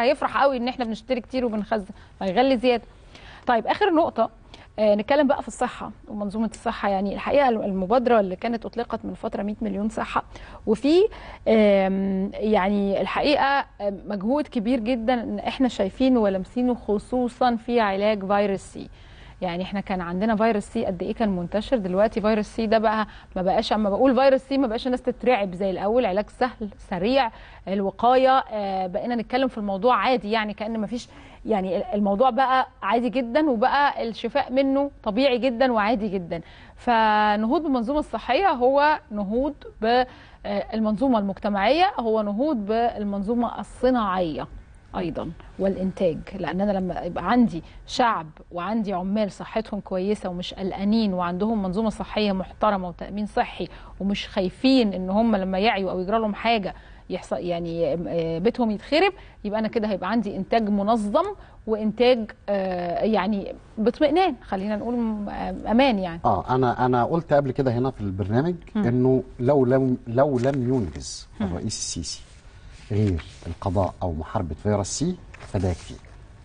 هيفرح قوي ان احنا بنشتري كتير وبنخزن هيغلي زياده طيب اخر نقطه آه نتكلم بقى في الصحه ومنظومه الصحه يعني الحقيقه المبادره اللي كانت اطلقت من فتره 100 مليون صحه وفي آم، يعني الحقيقه آم، مجهود كبير جدا ان احنا شايفينه ولامسينه خصوصا في علاج فيروس سي يعني احنا كان عندنا فيروس سي قد ايه كان منتشر دلوقتي فيروس سي ده بقى ما بقاش اما بقول فيروس سي ما بقاش الناس تترعب زي الاول علاج سهل سريع الوقايه آه، بقينا نتكلم في الموضوع عادي يعني كان ما فيش يعني الموضوع بقى عادي جدا وبقى الشفاء منه طبيعي جدا وعادي جدا فنهوض بالمنظومه الصحيه هو نهوض بالمنظومه المجتمعيه هو نهوض بالمنظومه الصناعيه ايضا والانتاج لان انا لما يبقى عندي شعب وعندي عمال صحتهم كويسه ومش قلقانين وعندهم منظومه صحيه محترمه وتامين صحي ومش خايفين ان هم لما يعيوا او يجرى لهم حاجه يحصل يعني آه، بيتهم يتخرب يبقى انا كده هيبقى عندي انتاج منظم وانتاج آه، يعني باطمئنان خلينا نقول م- آه، امان يعني اه انا انا قلت قبل كده هنا في البرنامج انه لو لم لو لم ينجز الرئيس السيسي غير القضاء او محاربه فيروس سي فده يكفي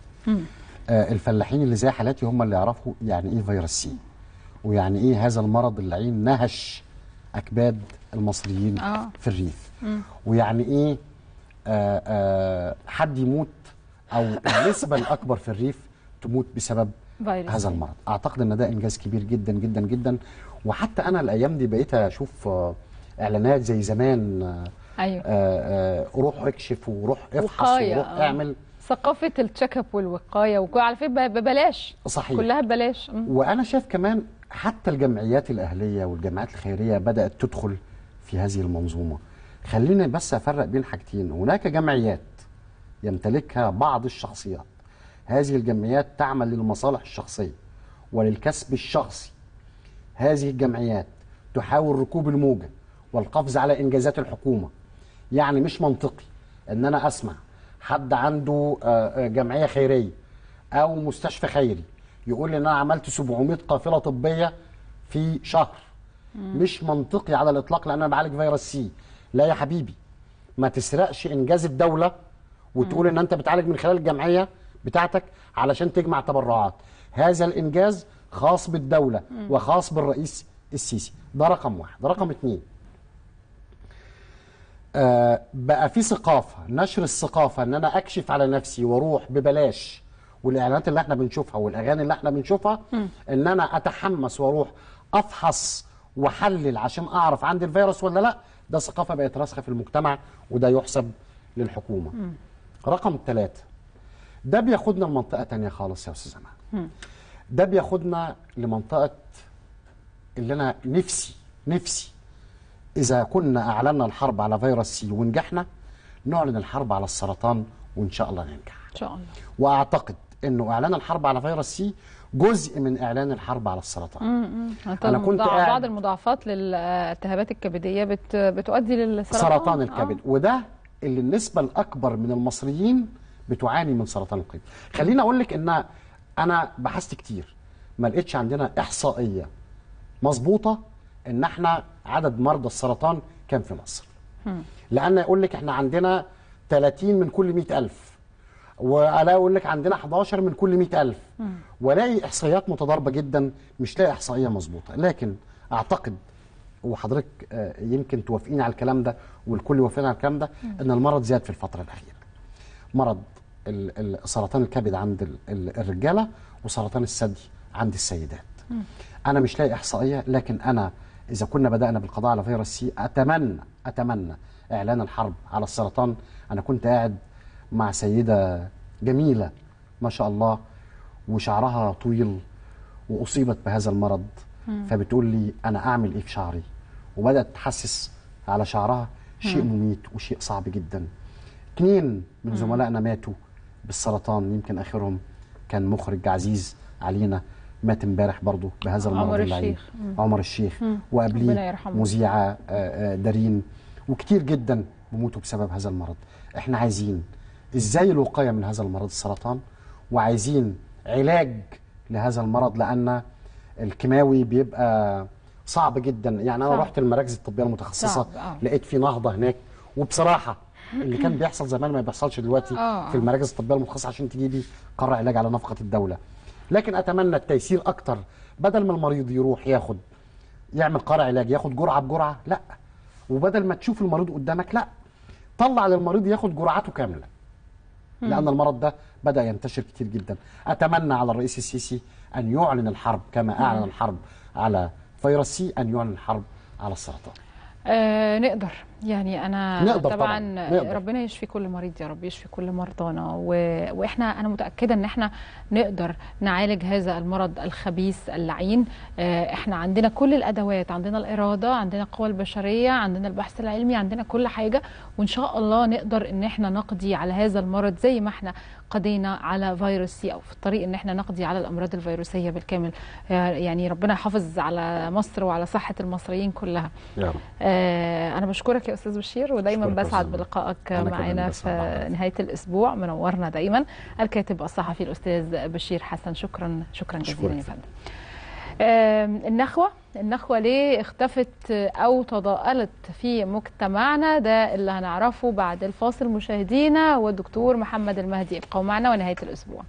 آه الفلاحين اللي زي حالاتي هم اللي يعرفوا يعني ايه فيروس سي ويعني ايه هذا المرض اللعين نهش اكباد المصريين آه. في الريف ويعني ايه آه آه حد يموت او النسبه الاكبر في الريف تموت بسبب فيروس هذا سي. المرض اعتقد ان ده انجاز كبير جدا جدا جدا وحتى انا الايام دي بقيت اشوف آه، اعلانات زي زمان آه، ايوه آه، آه، روح اكشف وروح افحص وقاية، وروح آه. اعمل ثقافه التشيك اب والوقايه وعلى فكره ببلاش صحيح كلها ببلاش مم. وانا شايف كمان حتى الجمعيات الاهليه والجمعيات الخيريه بدات تدخل في هذه المنظومه خليني بس افرق بين حاجتين هناك جمعيات يمتلكها بعض الشخصيات هذه الجمعيات تعمل للمصالح الشخصيه وللكسب الشخصي هذه الجمعيات تحاول ركوب الموجه والقفز على انجازات الحكومه يعني مش منطقي ان انا اسمع حد عنده آه، آه، جمعيه خيريه او مستشفى خيري يقول لي ان انا عملت 700 قافله طبيه في شهر مش منطقي على الاطلاق لان انا بعالج فيروس سي لا يا حبيبي ما تسرقش انجاز الدوله وتقول ان انت بتعالج من خلال الجمعيه بتاعتك علشان تجمع تبرعات هذا الانجاز خاص بالدوله وخاص بالرئيس السيسي ده رقم واحد رقم اتنين آه بقى في ثقافه نشر الثقافه ان انا اكشف على نفسي واروح ببلاش والاعلانات اللي احنا بنشوفها والاغاني اللي احنا بنشوفها ان انا اتحمس واروح افحص واحلل عشان اعرف عندي الفيروس ولا لا ده ثقافه بقت راسخه في المجتمع وده يحسب للحكومه رقم ثلاثة ده بياخدنا لمنطقه تانية خالص يا استاذ امان ده بياخدنا لمنطقه اللي انا نفسي نفسي إذا كنا أعلنا الحرب على فيروس سي ونجحنا نعلن الحرب على السرطان وإن شاء الله ننجح ان شاء الله وأعتقد أنه إعلان الحرب على فيروس سي جزء من إعلان الحرب على السرطان أنا كنت بعض قاعد- المضاعفات للالتهابات الكبديه بت... بتؤدي للسرطان سرطان الكبد وده اللي النسبة الأكبر من المصريين بتعاني من سرطان الكبد خليني أقول لك إن أنا بحثت كتير ما لقيتش عندنا إحصائية مظبوطة إن إحنا عدد مرضى السرطان كام في مصر لأن يقول لك إحنا عندنا 30 من كل 100 ألف وألاقي يقول لك عندنا 11 من كل 100 ألف ولاقي إحصائيات متضاربة جدا مش لاقي إحصائية مظبوطة لكن أعتقد وحضرتك آه، يمكن توافقين على الكلام ده والكل يوافقين على الكلام ده ان المرض زاد في الفتره الاخيره. مرض ال- ال- سرطان الكبد عند ال- ال- الرجاله وسرطان الثدي عند السيدات. انا مش لاقي احصائيه لكن انا اذا كنا بدانا بالقضاء على فيروس سي اتمنى اتمنى اعلان الحرب على السرطان انا كنت قاعد مع سيده جميله ما شاء الله وشعرها طويل واصيبت بهذا المرض فبتقول لي انا اعمل ايه في شعري وبدات تحسس على شعرها شيء مميت وشيء صعب جدا اثنين من زملائنا ماتوا بالسرطان يمكن اخرهم كان مخرج عزيز علينا مات امبارح برضه بهذا المرض عمر اللعين. الشيخ. عمر الشيخ ربنا وقبليه يرحمه. مذيعه آه، آه، دارين وكتير جدا بيموتوا بسبب هذا المرض احنا عايزين ازاي الوقايه من هذا المرض السرطان وعايزين علاج لهذا المرض لان الكيماوي بيبقى صعب جدا يعني انا صعب. رحت المراكز الطبيه المتخصصه صعب، آه. لقيت في نهضه هناك وبصراحه اللي كان بيحصل زمان ما بيحصلش دلوقتي آه. في المراكز الطبيه المتخصصه عشان تجيبي قرار علاج على نفقه الدوله لكن اتمنى التيسير اكتر بدل ما المريض يروح ياخد يعمل قرار علاج ياخد جرعه بجرعه لا وبدل ما تشوف المريض قدامك لا طلع للمريض ياخد جرعته كامله لان المرض ده بدا ينتشر كتير جدا اتمنى على الرئيس السيسي ان يعلن الحرب كما اعلن الحرب على فيروس سي ان يعلن الحرب على السرطان آه نقدر يعني انا نقدر طبعا, طبعاً، نقدر. ربنا يشفي كل مريض يا رب يشفي كل مرضانا و... واحنا انا متاكده ان احنا نقدر نعالج هذا المرض الخبيث اللعين آه احنا عندنا كل الادوات عندنا الاراده عندنا القوى البشريه عندنا البحث العلمي عندنا كل حاجه وان شاء الله نقدر ان احنا نقضي على هذا المرض زي ما احنا قضينا على فيروس سي او في الطريق ان احنا نقضي على الامراض الفيروسيه بالكامل آه يعني ربنا يحافظ على مصر وعلى صحه المصريين كلها يا رب آه أنا بشكرك يا أستاذ بشير ودايما أشكرك يا بسعد أستاذ بلقائك أنا كمان معنا بسعد في بحضرتك. نهاية الأسبوع منورنا دايما الكاتب الصحفي الأستاذ بشير حسن شكرا شكرا جزيلا أشكرك. يا فندم آم، النخوة النخوة ليه اختفت أو تضاءلت في مجتمعنا ده اللي هنعرفه بعد الفاصل مشاهدينا والدكتور محمد المهدي ابقوا معنا ونهاية الأسبوع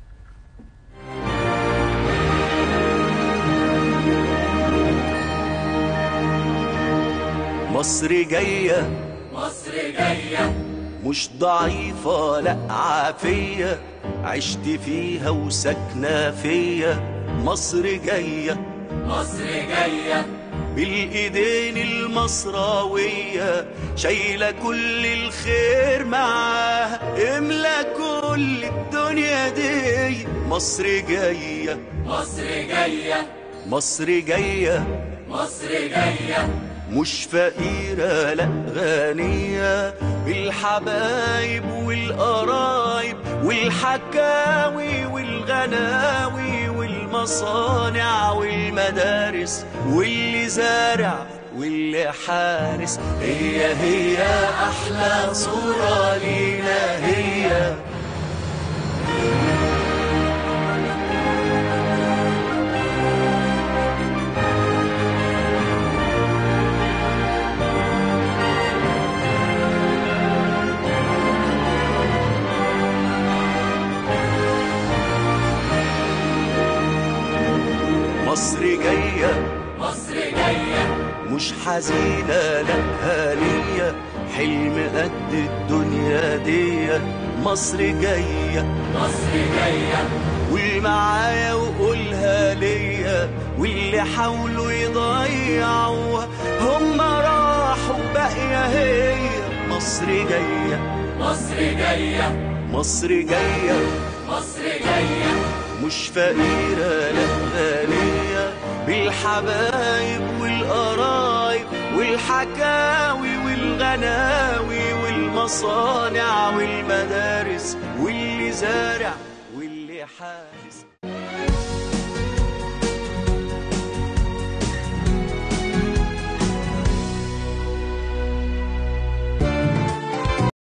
مصر جاية مصر جاية مش ضعيفة لا عافية عشت فيها وساكنة فيا مصر جاية مصر جاية بالإيدين المصراوية شايلة كل الخير معاها املا كل الدنيا دي مصر جاية مصر جاية مصر جاية مصر جاية مش فقيرة لا غنية بالحبايب والقرايب والحكاوي والغناوي والمصانع والمدارس واللي زارع واللي حارس هي هي أحلى صورة لينا هي مصر جاية مصر جاية مش حزينة لا هانية حلم قد الدنيا دي مصر جاية مصر جاية واللي معايا وقولها ليا واللي حاولوا يضيعوها هم راحوا باقية هي مصر جاية مصر جاية مصر جاية مصر جاية مش فقيرة لا غنية بالحبايب والقرايب والحكاوي والغناوي والمصانع والمدارس واللي زارع واللي حارس